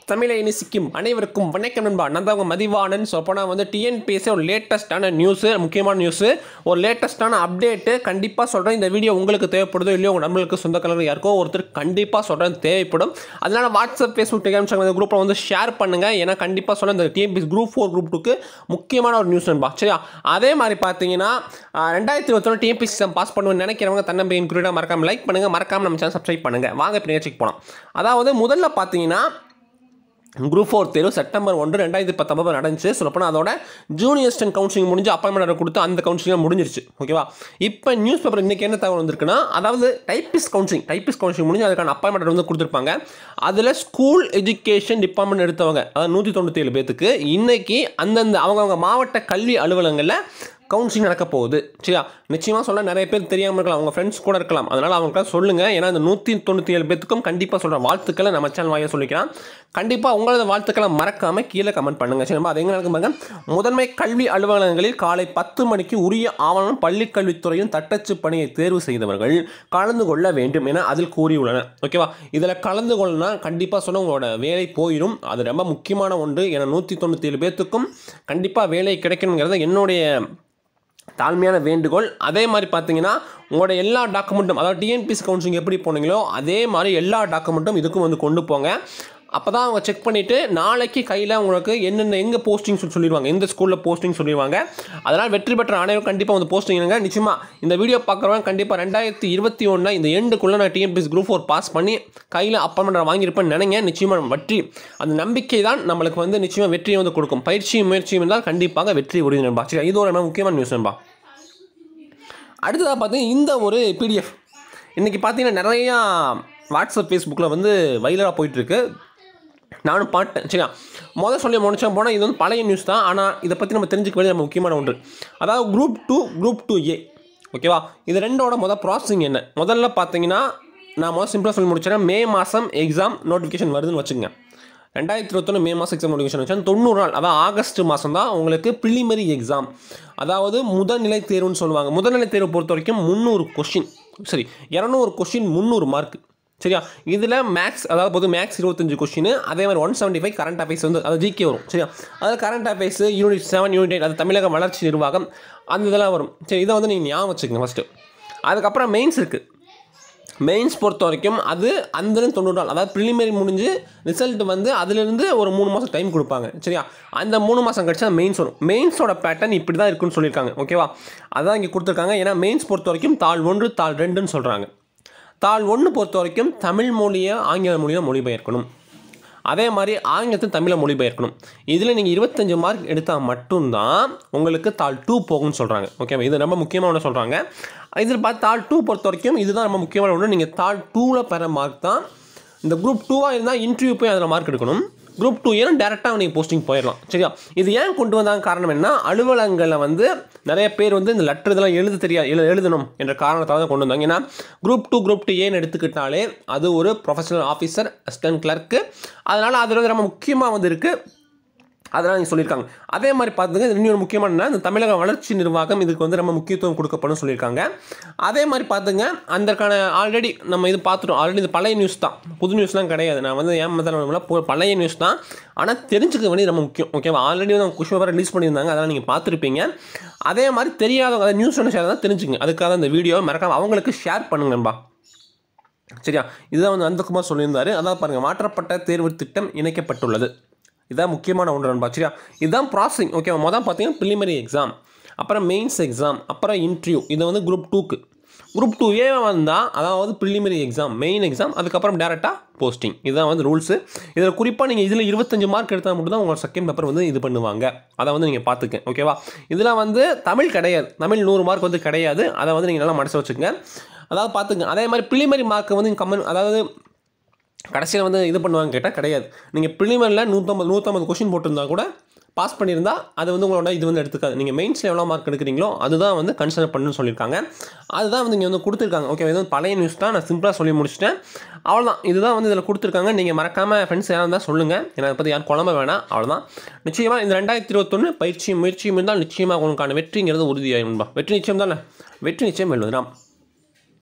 தமிழை நேசிக்கும் அனைவருக்கும் வணக்கம் நண்பா நான் தான் உங்கள் மதிவானன் ஸோ அப்போ வந்து டிஎன்பிஎஸ்சி ஒரு லேட்டஸ்ட்டான நியூஸு முக்கியமான நியூஸு ஒரு லேட்டஸ்ட்டான அப்டேட்டு கண்டிப்பாக சொல்கிறேன் இந்த வீடியோ உங்களுக்கு தேவைப்படுதோ இல்லையோ உங்கள் நண்பர்களுக்கு சொந்த கலர் யாருக்கோ ஒருத்தர் கண்டிப்பாக சொல்கிறேன் தேவைப்படும் அதனால் வாட்ஸ்அப் ஃபேஸ்புக் டெலிகிராம் இந்த குரூப்பில் வந்து ஷேர் பண்ணுங்கள் ஏன்னா கண்டிப்பாக சொல்ல இந்த டிஎன்பிஎஸ் குரூப் ஃபோர் குரூப் டூக்கு முக்கியமான ஒரு நியூஸ் நண்பா சரியா அதே மாதிரி பார்த்தீங்கன்னா ஆஹ், ரெண்டாயிரத்தி இருபத்தொன்று டிஎன்பிஎஸ்சி எக்ஸாம் பாஸ் பண்ணுவேன் நினைக்கிறவங்க தன்னம்பிக்கையின் குறியீடாக மறக்காம லைக் பண்ணுங்கள் மறக்காம நம்ம சேனல் சப்ஸ்கிரைப் பண்ணுங்கள் வாங்க இப்போ நிகழ்ச்சிக்கு போகலாம் அதாவது முதல்ல பார்த்தீங்கன்னா குரூப் ஃபோர் தேர்வு செப்டம்பர் ஒன்று ரெண்டாயிரத்தி பத்தொம்பது நடந்துச்சு சொல்லப்போனால் அதோட ஜூனியர் ஸ்டன் கவுன்சிலிங் முடிஞ்சு அப்பாயின்மெண்ட் கொடுத்து அந்த கவுன்சிலிங் முடிஞ்சிருச்சு ஓகேவா இப்போ நியூஸ் பேப்பர் இன்றைக்கி என்ன தகவல் வந்திருக்குன்னா அதாவது டைப்பிஸ்ட் கவுன்சிலிங் டைப்பிஸ்ட் கவுன்சிலிங் முடிஞ்சு அதுக்கான அப்பாயின்மெண்ட் வந்து கொடுத்துருப்பாங்க அதில் ஸ்கூல் எஜுகேஷன் டிபார்ட்மெண்ட் எடுத்தவங்க அதாவது நூற்றி தொண்ணூற்றி ஏழு பேத்துக்கு இன்னைக்கு அந்தந்த அவங்கவங்க மாவட்ட கல்வி அலுவலகங்களில் கவுன்சிலிங் நடக்க போகுது சரியா நிச்சயமாக சொல்ல நிறைய பேர் தெரியாமல் இருக்கலாம் அவங்க ஃப்ரெண்ட்ஸ் கூட இருக்கலாம் அதனால் அவங்களுக்குலாம் சொல்லுங்கள் ஏன்னா இந்த நூற்றி தொண்ணூற்றி ஏழு பேத்துக்கும் கண்டிப்பாக சொல்கிற வாழ்த்துக்களை நம்ம சேனல் வாயிலாக சொல்லிக்கலாம் கண்டிப்பாக உங்களது வாழ்த்துக்களை மறக்காமல் கீழே கமெண்ட் பண்ணுங்கள் சரிமா அது எங்கே நடக்கும் பாருங்க முதன்மை கல்வி அலுவலகங்களில் காலை பத்து மணிக்கு உரிய ஆவணம் பள்ளிக் கல்வித்துறையின் தட்டச்சு பணியை தேர்வு செய்தவர்கள் கலந்து கொள்ள வேண்டும் என அதில் கூறியுள்ளனர் ஓகேவா இதில் கலந்து கொள்ளனா கண்டிப்பாக சொன்ன உங்களோட வேலை போயிடும் அது ரொம்ப முக்கியமான ஒன்று ஏன்னா நூற்றி தொண்ணூற்றி ஏழு பேத்துக்கும் கண்டிப்பாக வேலை கிடைக்கணுங்கிறது என்னுடைய தாழ்மையான வேண்டுகோள் அதே மாதிரி பார்த்தீங்கன்னா உங்களோட எல்லா டாக்குமெண்ட்டும் அதாவது டிஎன்பிஎஸ் கவுன்சிலிங் எப்படி போனீங்களோ அதே மாதிரி எல்லா டாக்குமெண்ட்டும் இதுக்கும் வந்து கொண்டு போங்க அப்போ தான் அவங்க செக் பண்ணிவிட்டு நாளைக்கு கையில் உங்களுக்கு என்னென்ன எங்கே போஸ்டிங் சொல்லிடுவாங்க எந்த ஸ்கூலில் போஸ்டிங் சொல்லிடுவாங்க அதனால் வெற்றி பெற்ற அனைவரும் கண்டிப்பாக வந்து போஸ்டிங் இருங்க நிச்சயமாக இந்த வீடியோ பார்க்குறவங்க கண்டிப்பாக ரெண்டாயிரத்தி இருபத்தி ஒன்று இந்த எண்டுக்குள்ளே நான் டிஎன்பிஎஸ் குரூப் ஃபோர் பாஸ் பண்ணி கையில் அப்பாயின்மெண்ட் வாங்கியிருப்பேன்னு நினைங்க நிச்சயமாக வெற்றி அந்த நம்பிக்கை தான் நம்மளுக்கு வந்து நிச்சயமாக வெற்றியை வந்து கொடுக்கும் பயிற்சியும் முயற்சியும் இருந்தால் கண்டிப்பாக வெற்றி உறுதி நண்பா சரி இது ஒரு ரொம்ப முக்கியமான நியூஸ் நண்பா அடுத்ததாக பார்த்தீங்கன்னா இந்த ஒரு பிடிஎஃப் இன்றைக்கி பார்த்தீங்கன்னா நிறையா வாட்ஸ்அப் ஃபேஸ்புக்கில் வந்து வைரலாக போயிட்டுருக்கு நானும் பாட்டேன் சரியா முதல் சொல்லி முடிச்சா போனால் இது வந்து பழைய நியூஸ் தான் ஆனால் இதை பற்றி நம்ம தெரிஞ்சுக்க வேண்டிய நம்ம முக்கியமான ஒன்று அதாவது group two group two A ஓகேவா இது ரெண்டோட முதல் ப்ராசஸிங் என்ன முதல்ல பார்த்தீங்கன்னா நான் முதல் சிம்பிளாக சொல்லி முடிச்சிடறேன் மே மாதம் எக்ஸாம் நோட்டிஃபிகேஷன் வருதுன்னு வச்சுக்கோங்க ரெண்டாயிரத்தி இருபத்தொன்று மே மாதம் எக்ஸாம் நோட்டிஃபிகேஷன் வச்சா தொண்ணூறு நாள் அதான் ஆகஸ்ட் மாதம் தான் உங்களுக்கு ப்ரிலிமரி எக்ஸாம் அதாவது முதல்நிலை தேர்வுன்னு சொல்லுவாங்க முதல்நிலை தேர்வு பொறுத்த வரைக்கும் முந்நூறு கொஷின் சரி இரநூறு கொஷின் முந்நூறு மார்க் சரியா இதில் மேக்ஸ் அதாவது பொது மேக்ஸ் இருபத்தஞ்சு கொஷின் அதே மாதிரி one seventy five current affairs வந்து அது ஜிகே வரும் சரியா அதாவது current affairs unit seven unit eight அது தமிழக வளர்ச்சி நிர்வாகம் அந்த இதெல்லாம் வரும் சரி இதை வந்து நீங்கள் ஞாபகம் வச்சுக்கோங்க ஃபஸ்ட்டு அதுக்கப்புறம் மெயின்ஸ் இருக்குது மெயின்ஸ் பொறுத்த வரைக்கும் அது அந்த தொண்ணூறு நாள் அதாவது ப்ரிலிமினரி முடிஞ்சு ரிசல்ட் வந்து அதுலேருந்து ஒரு மூணு மாதம் டைம் கொடுப்பாங்க சரியா அந்த மூணு மாதம் கழிச்சா மெயின்ஸ் வரும் மெயின்ஸோட பேட்டர்ன் இப்படி தான் இருக்குன்னு சொல்லியிருக்காங்க ஓகேவா அதான் இங்கே கொடுத்துருக்காங்க ஏன்னா மெயின்ஸ் பொறுத்த வரைக்கும் தாள் ஒன்று தாள் ரெண்டுன்னு சொல்கிறாங்க தாள் ஒன்று பொறுத்த வரைக்கும் தமிழ் மொழியை ஆங்கில மொழியில் மொழிபெயர்க்கணும் அதே மாதிரி ஆங்கிலத்தில் தமிழை மொழிபெயர்க்கணும் இதில் நீங்கள் இருபத்தஞ்சு மார்க் எடுத்தால் மட்டும்தான் உங்களுக்கு தாள் டூ போகும்னு சொல்கிறாங்க ஓகேவா இது ரொம்ப முக்கியமான ஒன்று சொல்கிறாங்க இதில் பார்த்து தாள் டூ பொறுத்த வரைக்கும் இதுதான் ரொம்ப முக்கியமான ஒன்று நீங்கள் தாள் டூவில் பெற மார்க் தான் இந்த குரூப் டூவாக இருந்தால் இன்டர்வியூ போய் அதில் மார்க் எடுக்கணும் குரூப் டூ ஏன்னா டேரெக்டாக நீங்கள் போஸ்டிங் போயிடலாம் சரியா இது ஏன் கொண்டு வந்தாங்க காரணம் என்ன அலுவலகங்களில் வந்து நிறைய பேர் வந்து இந்த லெட்டர் இதெல்லாம் எழுத தெரியாது எழு எழுதணும் என்ற காரணத்தால் தான் கொண்டு வந்தாங்க ஏன்னா குரூப் டூ குரூப் டூ ஏன்னு எடுத்துக்கிட்டாலே அது ஒரு ப்ரொஃபஷனல் ஆஃபீஸர் அசிஸ்டன்ட் கிளர்க்கு அதனால் அதில் வந்து ரொம்ப முக்கியமாக வந்து இருக்குது அதெல்லாம் நீங்கள் சொல்லியிருக்காங்க அதே மாதிரி பார்த்துங்க இது இன்னொரு முக்கியமான என்ன, இந்த தமிழக வளர்ச்சி நிர்வாகம் இதுக்கு வந்து ரொம்ப முக்கியத்துவம் கொடுக்கப்படும் சொல்லியிருக்காங்க அதே மாதிரி பார்த்துங்க அதற்கான ஆல்ரெடி நம்ம இது பார்த்துட்டோம் ஆல்ரெடி இது பழைய நியூஸ் தான் புது நியூஸ்லாம் கிடையாது நான் வந்து ஏன் முதல்ல பழைய நியூஸ் தான் ஆனால் தெரிஞ்சுக்க வேண்டியது ரொம்ப முக்கியம் ஓகேவா ஆல்ரெடி வந்து அவங்க குஷ்வரை ரிலீஸ் பண்ணியிருந்தாங்க அதெல்லாம் நீங்கள் பார்த்துருப்பீங்க அதே மாதிரி தெரியாதவங்க அதை நியூஸ் ஒன்று ஷேர் தான் தெரிஞ்சுங்க அதுக்காக இந்த வீடியோ மறக்காம அவங்களுக்கு ஷேர் பண்ணுங்கன்பா சரியா இதுதான் வந்து அனந்தகுமார் சொல்லியிருந்தாரு அதான் பாருங்கள் மாற்றப்பட்ட தேர்வு திட்டம் இணைக்கப்பட்டுள்ளது இதான் முக்கியமான ஒன்று நண்பா சரியா இதுதான் ப்ராசஸிங் ஓகேவா மொதல் பார்த்தீங்கன்னா ப்ரிலிமரி எக்ஸாம் அப்புறம் மெயின்ஸ் எக்ஸாம் அப்புறம் இன்டர்வியூ இது வந்து குரூப் டூக்கு குரூப் டூ ஏ வந்தால் அதாவது ப்ரிலிமரி எக்ஸாம் மெயின் எக்ஸாம் அதுக்கப்புறம் டேரெக்டாக போஸ்டிங் இதுதான் வந்து ரூல்ஸு இதில் குறிப்பாக நீங்கள் இதில் இருபத்தஞ்சு மார்க் எடுத்தால் மட்டும் தான் உங்கள் செகண்ட் பேப்பர் வந்து இது பண்ணுவாங்க அதை வந்து நீங்கள் பார்த்துக்க ஓகேவா இதில் வந்து தமிழ் கிடையாது தமிழ் நூறு மார்க் வந்து கிடையாது அதை வந்து நீங்கள் நல்லா மனசில் வச்சுக்கோங்க அதாவது பார்த்துங்க அதே மாதிரி ப்ரிலிமரி மார்க்கை வந்து கம்மன் அதாவது கடைசியில் வந்து இது பண்ணுவாங்க கேட்டால் கிடையாது நீங்கள் ப்ரிலிமரியில் நூற்றம்பது நூற்றம்பது கொஷின் போட்டிருந்தா கூட பாஸ் பண்ணியிருந்தா அது வந்து உங்களோட இது வந்து எடுத்துக்காது நீங்கள் மெயின்ஸில் எவ்வளோ மார்க் எடுக்கிறீங்களோ அதுதான் வந்து கன்சிடர் பண்ணுன்னு சொல்லியிருக்காங்க அதுதான் வந்து இங்கே வந்து கொடுத்துருக்காங்க ஓகே இது வந்து பழைய நியூஸ் தான் நான் சிம்பிளாக சொல்லி முடிச்சிட்டேன் அவ்வளோதான் இதுதான் வந்து இதில் கொடுத்துருக்காங்க நீங்கள் மறக்காமல் ஃப்ரெண்ட்ஸ் யாராக இருந்தால் சொல்லுங்கள் ஏன்னா அதை பற்றி யாரும் குழம்ப வேணாம் அவ்வளோதான் நிச்சயமாக இந்த ரெண்டாயிரத்தி இருபத்தொன்று பயிற்சியும் முயற்சியும் இருந்தால் நிச்சயமாக உங்களுக்கான வெற்றிங்கிறது உறுதியாயிரும்பா வெற்றி நிச்சயம் தானே வெற்றி நிச்சயம் வெல்வது நாம்